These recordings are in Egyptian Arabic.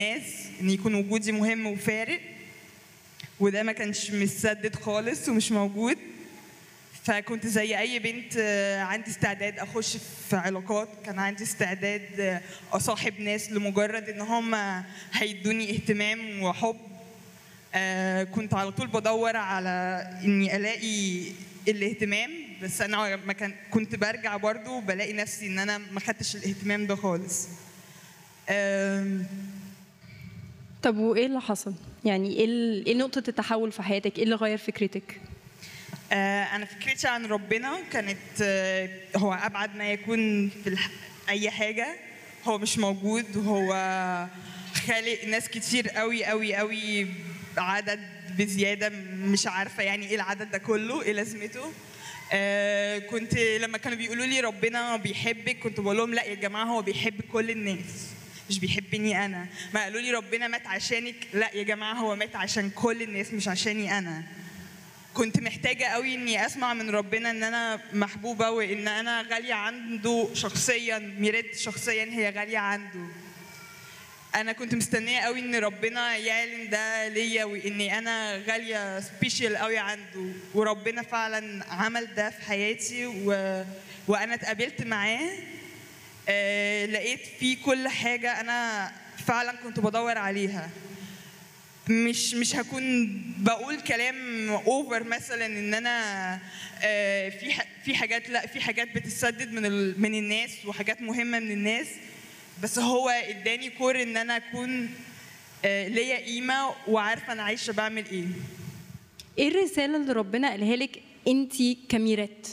الناس ان يكون وجودي مهم وفارق وده ما كانش متسدد خالص ومش موجود فكنت زي اي بنت آه، عندي استعداد اخش في علاقات كان عندي استعداد آه، اصاحب ناس لمجرد ان هم هيدوني اهتمام وحب آه، كنت على طول بدور على اني الاقي الاهتمام بس انا ما كان كنت برجع برضو بلاقي نفسي ان انا ما خدتش الاهتمام ده خالص آم، طب وايه اللي حصل يعني ايه ال- ايه نقطه التحول في حياتك ايه اللي غير فكرتك آه، أنا فكرتي عن ربنا كانت آه، هو أبعد ما يكون في الح... أي حاجة هو مش موجود هو خالق ناس كتير قوي قوي قوي عدد بزيادة مش عارفة يعني إيه العدد ده كله إيه لازمته آه، كنت لما كانوا بيقولوا لي ربنا بيحبك كنت بقول لهم لا يا جماعة هو بيحب كل الناس مش بيحبني أنا ما قالوا لي ربنا مات عشانك لا يا جماعة هو مات عشان كل الناس مش عشاني أنا كنت محتاجة قوي إني أسمع من ربنا إن أنا محبوبة وإن أنا غالية عنده شخصيا ميريت شخصيا هي غالية عنده أنا كنت مستنية قوي إن ربنا يعلن ده ليا وإني أنا غالية سبيشال قوي عنده وربنا فعلا عمل ده في حياتي و... وأنا اتقابلت معاه آه لقيت فيه كل حاجة أنا فعلا كنت بدور عليها مش مش هكون بقول كلام اوفر مثلا ان انا آه، في ح- في حاجات لا في حاجات بتتسدد من ال- من الناس وحاجات مهمه من الناس بس هو اداني كور ان انا اكون آه، ليا قيمه وعارفه انا عايشه بعمل ايه ايه الرساله اللي ربنا قالها لك انت كميرات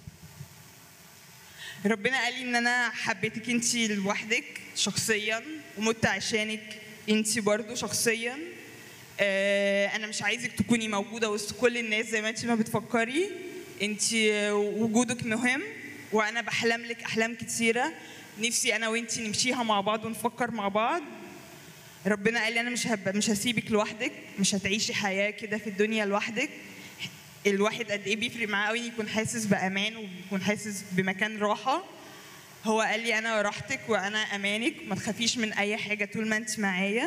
ربنا قال لي ان انا حبيتك انت لوحدك شخصيا ومت عشانك انت برضو شخصيا آه، انا مش عايزك تكوني موجوده وسط كل الناس زي ما انت ما بتفكري انت وجودك مهم وانا بحلم لك احلام كتيره نفسي انا وانت نمشيها مع بعض ونفكر مع بعض ربنا قال لي انا مش هب... مش هسيبك لوحدك مش هتعيشي حياه كده في الدنيا لوحدك الواحد قد ايه بيفرق معاه قوي يكون حاسس بامان ويكون حاسس بمكان راحه هو قال لي انا راحتك وانا امانك ما تخافيش من اي حاجه طول ما انت معايا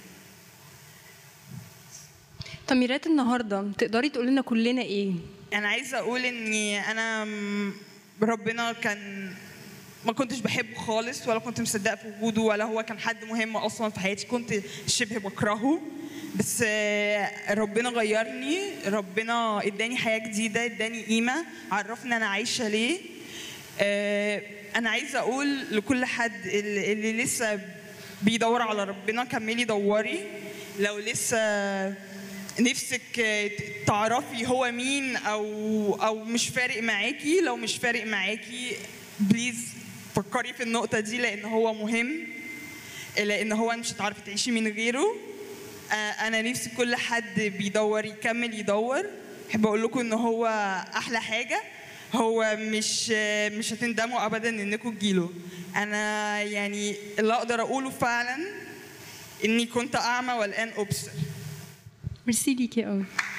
طب ميرات النهارده تقدري تقولي لنا كلنا ايه انا عايزه اقول اني انا م- ربنا كان ما كنتش بحبه خالص ولا كنت مصدقه في وجوده ولا هو كان حد مهم اصلا في حياتي كنت شبه بكرهه بس آه، ربنا غيرني ربنا اداني حياه جديده اداني قيمه عرفني انا عايشه ليه آه، انا عايزه اقول لكل حد اللي اللي لسه بيدور على ربنا كملي دوري لو لسه نفسك آه، تعرفي هو مين او او مش فارق معاكي لو مش فارق معاكي بليز فكري في النقطه دي لان هو مهم لان هو مش هتعرفي تعيشي من غيره آه، انا نفسي كل حد بيدور يكمل يدور احب اقول لكم ان هو احلى حاجه هو مش آه، مش هتندموا ابدا انكم تجيله انا يعني اللي اقدر اقوله فعلا اني كنت اعمى والان ابصر ميرسي ليكي قوي